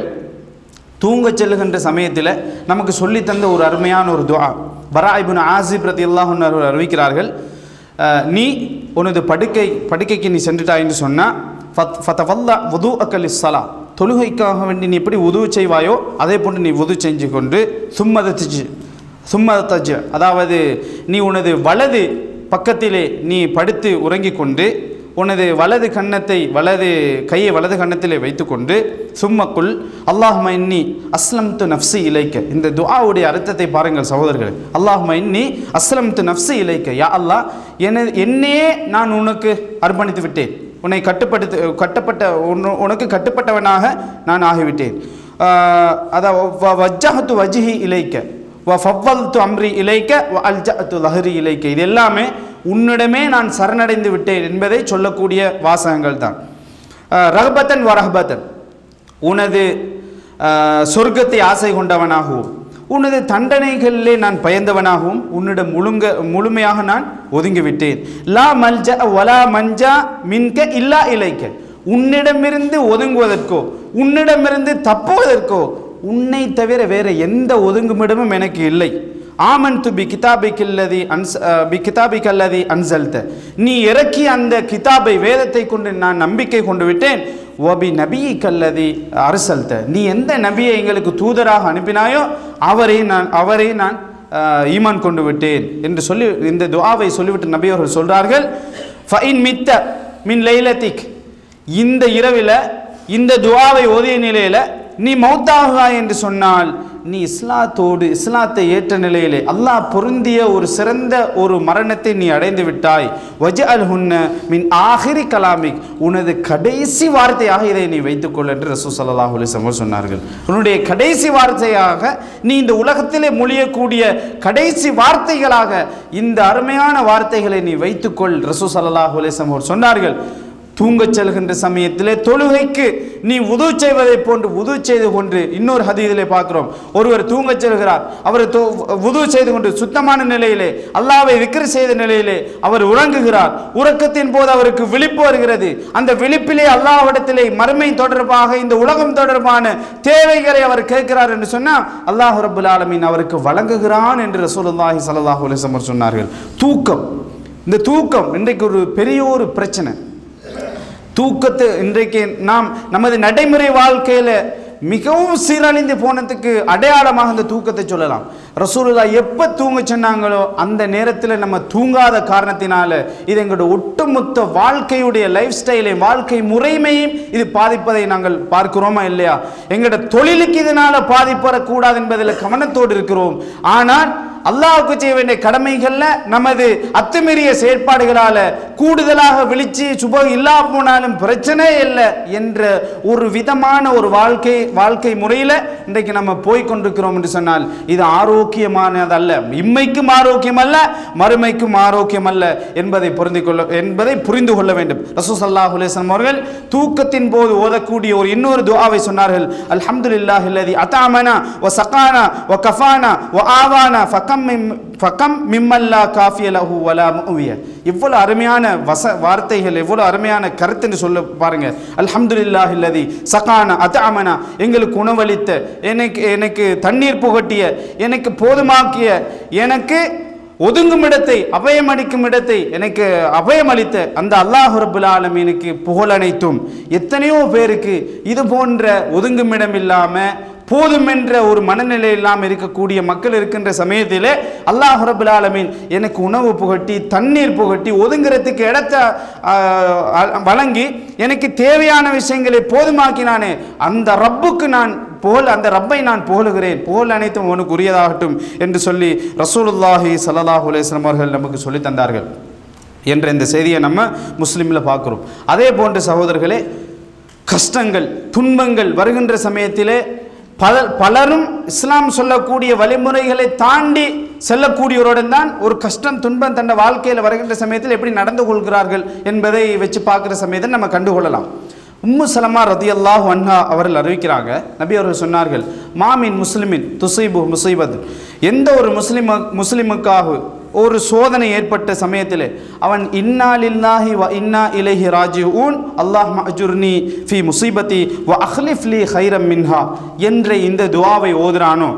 தூங்கச் செல்லுகின்ற சமயத்தில் நமக்கு சொல்லி தந்த ஒரு அருமையான ஒரு துஆ பராயிபுன் ஆசிப் ரதி அல்லாஹ் அறிவிக்கிறார்கள் அஹ், நீ உனது படுக்கை படுக்கைக்கு நீ சென்றுட்டாய்ன்னு சொன்னால் ஃபத் ஃபத்தவல்லா வுது அக்கல் இஸ்ஸலா தொழுகைக்காக வேண்டி நீ எப்படி உதவு செய்வாயோ அதே போன்று நீ உது செஞ்சு கொண்டு சும்மதத்திச்சு சும்மதத்தஜ் அதாவது நீ உனது வலது பக்கத்திலே நீ படுத்து உறங்கிக் கொண்டு உனது வலது கன்னத்தை வலது கையை வலது கன்னத்திலே வைத்துக்கொண்டு சும்மக்குள் அல்லாஹ்ம இன்னி அஸ்லம் து நஃப்சி இலைக்க இந்த துஆவுடைய அர்த்தத்தை பாருங்கள் சகோதரர்களே அல்லாஹ்ம இன்னி அஸ்லம் து நஃப்சி இலைக்க யா அல்லாஹ் எனது என்னையே நான் உனக்கு அர்ப்பணித்து விட்டேன் உன்னை கட்டுப்படுத்து கட்டப்பட்ட உன்னு- உனக்கு கட்டுப்பட்டவனாக நான் ஆகிவிட்டேன் ஆஹ் அதான் வஜ்ஜஹத்து வஜ்ஹி இலைக்க வ ஃபவ்வல்து அம்ரி இலைக்க வ அல்ஜஅத்து லஹரி இலைக்க இது எல்லாமே உன்னிடமே நான் சரணடைந்து விட்டேன் என்பதை சொல்லக்கூடிய வாசகங்கள் தான் அஹ் ரஹ்பத்தன் வ ரஹ்பத்தன் உனது அஹ், சொர்க்கத்தை ஆசை கொண்டவனாகவும் உனது தண்டனைகளிலே நான் பயந்தவனாகவும் உன்னிடம் முழுங்க முழுமையாக நான் ஒதுங்கிவிட்டேன் லா மல்ஜ வலா மஞ்சா மின்க இல்லா இலைக்க உன்னிடமிருந்து ஒதுங்குவதற்கோ உன்னிடமிருந்து தப்புவதற்கோ உன்னை தவிர வேற எந்த ஒதுங்குமிடமும் எனக்கு இல்லை ஆமன் து பி கிதாபிக்கல்லதி அன்ஸ் அஹ், பி கிதாபிக்கல்லதி அன்சல்த நீ இறக்கிய அந்த கிதாபை வேதத்தை கொண்டு நான் நம்பிக்கை கொண்டு விட்டேன் ஒபி நபியை கல்லதி அரசல்த நீ எந்த நபியை எங்களுக்கு தூதராக அனுப்பினாயோ அவரை நான் அவரை நான் அஹ், ஈமான் கொண்டு விட்டேன் என்று சொல்லி இந்த துஆவை சொல்லிவிட்டு நபி அவர்கள் சொல்றார்கள் ஃபைன் மித்த மின் லைலத்திக் இந்த இரவில் இந்த துஆவை ஓதிய நிலையில நீ மௌத்தாகுவாய் என்று சொன்னால் நீ இஸ்லாத்தோடு இஸ்லாத்தை ஏற்ற நிலையிலே அல்லாஹ் பொருந்திய ஒரு சிறந்த ஒரு மரணத்தை நீ அடைந்து விட்டாய் வஜ அல் ஹுன்ன மின் ஆஹிரி கலாமிக் உனது கடைசி வார்த்தையாக இதை நீ வைத்துக்கொள் என்று ரசூ சல்லாஹ் அலிசமர் சொன்னார்கள் உன்னுடைய கடைசி வார்த்தையாக நீ இந்த உலகத்திலே மொழியக்கூடிய கடைசி வார்த்தைகளாக இந்த அருமையான வார்த்தைகளை நீ வைத்துக்கொள் ரசூ சல்லாஹ் அலிசம் அவர் சொன்னார்கள் தூங்கச் செல்கின்ற சமயத்திலே தொழுகைக்கு நீ உது செய்வதை போன்று உது செய்து கொண்டு இன்னொரு ஹதீதிலே பார்க்கிறோம் ஒருவர் தூங்கச் செல்கிறார் அவர் உது செய்து கொண்டு சுத்தமான நிலையிலே அல்லாவை விக்கிர செய்த நிலையிலே அவர் உறங்குகிறார் உறக்கத்தின் போது அவருக்கு விழிப்பு வருகிறது அந்த விழிப்பிலே அல்லாஹ்விடத்திலே மறுமை தொடர்பாக இந்த உலகம் தொடர்பான தேவைகளை அவர் கேட்கிறார் என்று சொன்னால் அல்லாஹ் ரபுல் ஆலமீன் அவருக்கு வழங்குகிறான் என்று ரசூலுல்லாஹி ஸல்லல்லாஹு அலைஹி வஸல்லம் சொன்னார்கள் தூக்கம் இந்த தூக்கம் இன்றைக்கு ஒரு பெரிய ஒரு பிரச்சனை தூக்கத்தை இன்றைக்கு நாம் நமது நடைமுறை வாழ்க்கையில மிகவும் சீரழிந்து போனதுக்கு அடையாளமாக இந்த தூக்கத்தை சொல்லலாம் ரசூலுல்லா எப்போ தூங்க சொன்னாங்களோ அந்த நேரத்தில் நம்ம தூங்காத காரணத்தினால இது எங்களோட ஒட்டுமொத்த வாழ்க்கையுடைய லைஃப் ஸ்டைலையும் வாழ்க்கை முறைமையும் இது பாதிப்பதை நாங்கள் பார்க்கிறோமா இல்லையா எங்களோட தொழிலுக்கு இதனால பாதிப்படக்கூடாது என்பதில் கவனத்தோடு இருக்கிறோம் ஆனால் அல்லாஹ்வுக்கு செய்ய வேண்டிய கடமைகள்ல நமது அத்துமீறிய செயற்பாடுகளால கூடுதலாக விழிச்சு சுப இல்லா போனாலும் பிரச்சனை இல்லை என்ற ஒரு விதமான ஒரு வாழ்க்கை வாழ்க்கை முறையில் இன்றைக்கு நம்ம போய் கொண்டிருக்கிறோம் என்று சொன்னால் இது ஆரோக்கியமானதல்ல இம்மைக்கும் ஆரோக்கியம் அல்ல மறுமைக்கும் ஆரோக்கியம் அல்ல என்பதை புரிந்து கொள்ள என்பதை புரிந்து கொள்ள வேண்டும் ரசூ சல்லாஹ் அலிஸ்லாம் அவர்கள் தூக்கத்தின் போது ஓதக்கூடிய ஒரு இன்னொரு துஆவை சொன்னார்கள் அல்ஹம்துலில்லாஹி அல்லதி அதாமனா வ சகானா வ கஃபானா வ ஆவானா ஃபகம் மிம் ஃபகம் மிம்மல்லா காஃபிய லஹு வலா முவிய இவ்வளவு அருமையான வச வார்த்தைகள் எவ்வளவு அருமையான கருத்துன்னு சொல்ல பாருங்க அல்ஹம்துலில்லாஹி அல்லதி சகானா அதாமனா எங்களுக்கு உணவளித்த எனக்கு எனக்கு தண்ணீர் புகட்டிய எனக்கு போதுமாக்கிய எனக்கு ஒதுங்கும் இடத்தை அபயம் அளிக்கும் இடத்தை எனக்கு அபயம் அளித்த அந்த அல்லாஹ் ரபுல் ஆலமீனுக்கு புகழ் அனைத்தும் எத்தனையோ பேருக்கு இது போன்ற ஒதுங்கும் இடம் இல்லாம போதும் என்ற ஒரு மனநிலை இல்லாமல் இருக்கக்கூடிய மக்கள் இருக்கின்ற சமயத்தில் அல்லாஹ் ரபுல் ஆலமீன் எனக்கு உணவு புகட்டி தண்ணீர் புகட்டி ஒதுங்கிறதுக்கு இடத்தை ஆஹ், வழங்கி எனக்கு தேவையான விஷயங்களை போதுமாக்கினானே அந்த ரப்புக்கு நான் புகழ் அந்த ரப்பை நான் புகழுகிறேன் புகழ் அனைத்தும் அவனுக்கு உரியதாகட்டும் என்று சொல்லி ரசூலுல்லாஹி ஸல்லல்லாஹு அலைஹி வஸல்லம் அவர்கள் நமக்கு சொல்லி தந்தார்கள் என்ற இந்த செய்தியை நம்ம முஸ்லீமில் பார்க்குறோம் அதே போன்ற சகோதரர்களே கஷ்டங்கள் துன்பங்கள் வருகின்ற சமயத்திலே பல பலரும் இஸ்லாம் சொல்லக்கூடிய வழிமுறைகளை தாண்டி செல்லக்கூடியவருடன் தான் ஒரு கஷ்டம் துன்பம் தன்னை வாழ்க்கையில் வருகின்ற சமயத்தில் எப்படி நடந்து கொள்கிறார்கள் என்பதை வச்சு பார்க்குற சமயத்தில் நம்ம கண்டுகொள்ளலாம் உம்மு சலமா ரதியல்லாஹு அன்ஹா அவர்கள் அறிவிக்கிறாங்க நபி அவர்கள் சொன்னார்கள் மாமின் முஸ்லிமின் துசைபு முசைபத் எந்த ஒரு முஸ்லிம் முஸ்லிமுக்காக ஒரு சோதனை ஏற்பட்ட சமயத்தில் அவன் இன்னா லில்லாஹி வ இன்னா இலைஹி ராஜிஊன் அல்லாஹ் மஜுர்னி ஃபி முசீபத்தி வ அஹ்லிஃப் லி ஹைரம் மின்ஹா என்ற இந்த துஆவை ஓதுறானோ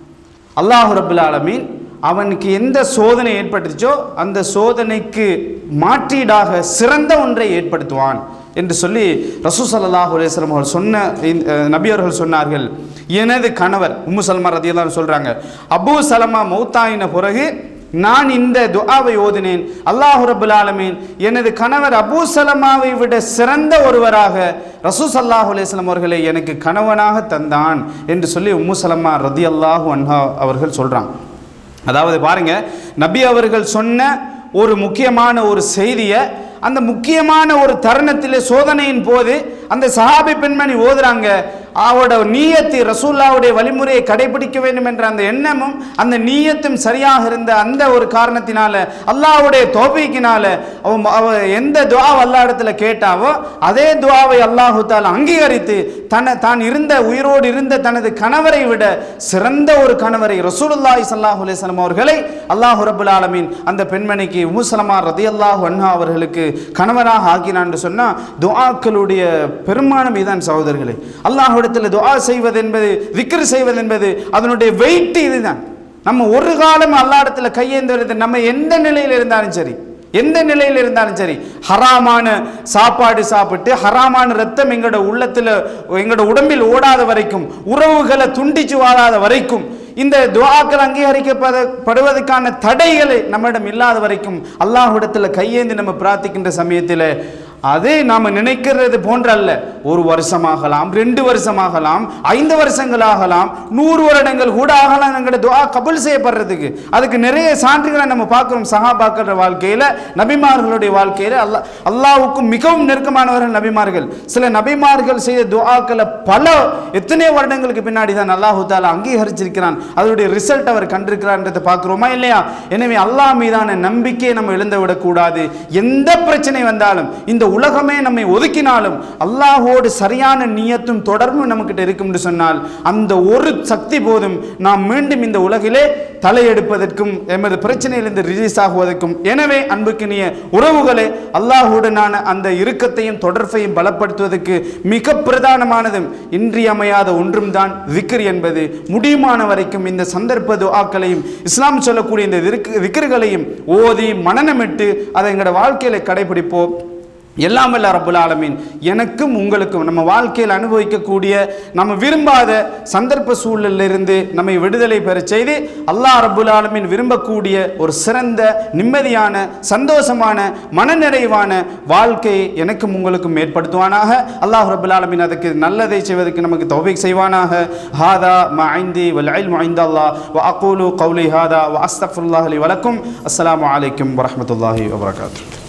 அல்லாஹ் ரபுல் ஆலமீன் அவனுக்கு எந்த சோதனை ஏற்பட்டுச்சோ அந்த சோதனைக்கு மாற்றீடாக சிறந்த ஒன்றை ஏற்படுத்துவான் என்று சொல்லி ரசூ சல்லாஹூ அலேஸ்லம் அவர்கள் சொன்ன இந்த, அஹ், நபி அவர்கள் சொன்னார்கள் எனது கணவர் உம்மு சல்மா ரதியெல்லாம் சொல்றாங்க அபூ சலமா மௌத்தாயின பிறகு நான் இந்த துஆவை ஓதினேன் அல்லாஹ் ரபுல் ஆலமீன் எனது கணவர் அபூ சலமாவை விட சிறந்த ஒருவராக ரசூ சல்லாஹூ அலேஸ்லம் அவர்களை எனக்கு கணவனாக தந்தான் என்று சொல்லி உம்மு சலமா ரதி அல்லாஹு அன்ஹா அவர்கள் சொல்றாங்க அதாவது பாருங்க நபி அவர்கள் சொன்ன ஒரு முக்கியமான ஒரு செய்தியை அந்த முக்கியமான ஒரு தருணத்திலே சோதனையின் போது அந்த சஹாபி பெண்மணி ஓதுறாங்க அவரோட நீயத்தை ரசூல்லாவுடைய வழிமுறையை கடைபிடிக்க வேண்டும் என்ற அந்த எண்ணமும் அந்த நீயத்தும் சரியாக இருந்த அந்த ஒரு காரணத்தினால அல்லாஹ்வுடைய தோபிக்கினால அவன் அவ எந்த துவா அல்லா இடத்துல கேட்டாவோ அதே துவாவை அல்லாஹு தாலா அங்கீகரித்து தன்னை தான் இருந்த உயிரோடு இருந்த தனது கணவரை விட சிறந்த ஒரு கணவரை ரசூலுல்லாஹி ஸல்லல்லாஹு அலைஹி வஸல்லம் அவர்களை அல்லாஹ் ரப்பல் ஆலமீன் அந்த பெண்மணிக்கு உமுசலமா ரதியல்லாஹு அன்ஹா அவர்களுக்கு கணவராக ஆக்கினான் என்று சொன்னா துஆக்களுடைய பெருமானம் இதான் சகோதரர்களே அல்லாஹ்விடத்தில் துஆ செய்வது என்பது விக்ர் செய்வது என்பது அதனுடைய வெயிட் இதுதான் நம்ம ஒரு காலம் அல்லாஹ்விடத்துல கையேந்துவது நம்ம எந்த நிலையில் இருந்தாலும் சரி எந்த நிலையில் இருந்தாலும் சரி ஹராமான சாப்பாடு சாப்பிட்டு ஹராமான ரத்தம் எங்களோட உள்ளத்தில் எங்களோட உடம்பில் ஓடாத வரைக்கும் உறவுகளை துண்டிச்சு வாழாத வரைக்கும் இந்த துவாக்கள் அங்கீகரிக்கப்படுவதற்கான தடைகளை நம்மிடம் இல்லாத வரைக்கும் அல்லாஹ்விடத்தில் கையேந்தி நம்ம பிரார்த்திக்கின்ற சமயத்தில் அதே நாம் நினைக்கிறது போன்றல்ல ஒரு வருஷமாகலாம் ரெண்டு வருஷமாகலாம் ஐந்து வருஷங்களாகலாம் நூறு வருடங்கள் கூட ஆகலாம் எங்களோட துவா கபுல் செய்யப்படுறதுக்கு அதுக்கு நிறைய சான்றுகளை நம்ம பார்க்குறோம் சஹாபாக்கள வாழ்க்கையில் நபிமார்களுடைய வாழ்க்கையில் அல்லாஹ் அல்லாஹ்வுக்கு மிகவும் நெருக்கமானவர்கள் நபிமார்கள் சில நபிமார்கள் செய்த துஆக்களை பல எத்தனையோ வருடங்களுக்கு பின்னாடி தான் அல்லாஹு தாலா அங்கீகரிச்சிருக்கிறான் அதனுடைய ரிசல்ட் அவர் கண்டிருக்கிறான்றதை பார்க்குறோமா இல்லையா எனவே அல்லாஹ் மீதான நம்பிக்கையை நம்ம இழந்து விடக்கூடாது எந்த பிரச்சனை வந்தாலும் இந்த உலகமே நம்மை ஒதுக்கினாலும் அல்லாஹோடு சரியான நியத்தும் தொடர்பும் நம்மக்கிட்ட இருக்கும் என்று சொன்னால் அந்த ஒரு சக்தி போதும் நாம் மீண்டும் இந்த உலகிலே தலையெடுப்பதற்கும் எமது பிரச்சனையிலிருந்து ரிலீஸ் ஆகுவதற்கும் எனவே அன்புக்கினிய உறவுகளே அல்லாஹுடனான அந்த இறுக்கத்தையும் தொடர்பையும் பலப்படுத்துவதற்கு மிக பிரதானமானதும் இன்றியமையாத ஒன்றும் தான் விக்ர் என்பது முடியுமான வரைக்கும் இந்த சந்தர்ப்ப துஆக்களையும் இஸ்லாம் சொல்லக்கூடிய இந்த விக்கிர்களையும் ஓதி மனநமிட்டு அதை எங்களோட வாழ்க்கையில கடைபிடிப்போம் எல்லாம் வல்ல ரப்புல் ஆலமீன் எனக்கும் உங்களுக்கும் நம்ம வாழ்க்கையில் அனுபவிக்கக்கூடிய நம்ம விரும்பாத சந்தர்ப்ப சூழலிலிருந்து நம்மை விடுதலை பெறச் செய்து அல்லாஹ் ரப்புல் ஆலமீன் விரும்பக்கூடிய ஒரு சிறந்த நிம்மதியான சந்தோஷமான மனநிறைவான வாழ்க்கையை எனக்கும் உங்களுக்கும் ஏற்படுத்துவானாக அல்லாஹ் ரப்புல் ஆலமீன் அதுக்கு நல்லதை செய்வதற்கு நமக்கு தௌஃபீக் செய்வானாக ஹாதா ம ஐந்தி வல் இல்மு ஐந்தல்லாஹ் வ அகூலு கௌலி ஹாதா வ அஸ்தக்ஃபிருல்லாஹ் லி வலக்கும் அஸ்ஸலாமு அலைக்கும் வரஹ்மத்துல்லாஹி வபரகாத்துஹு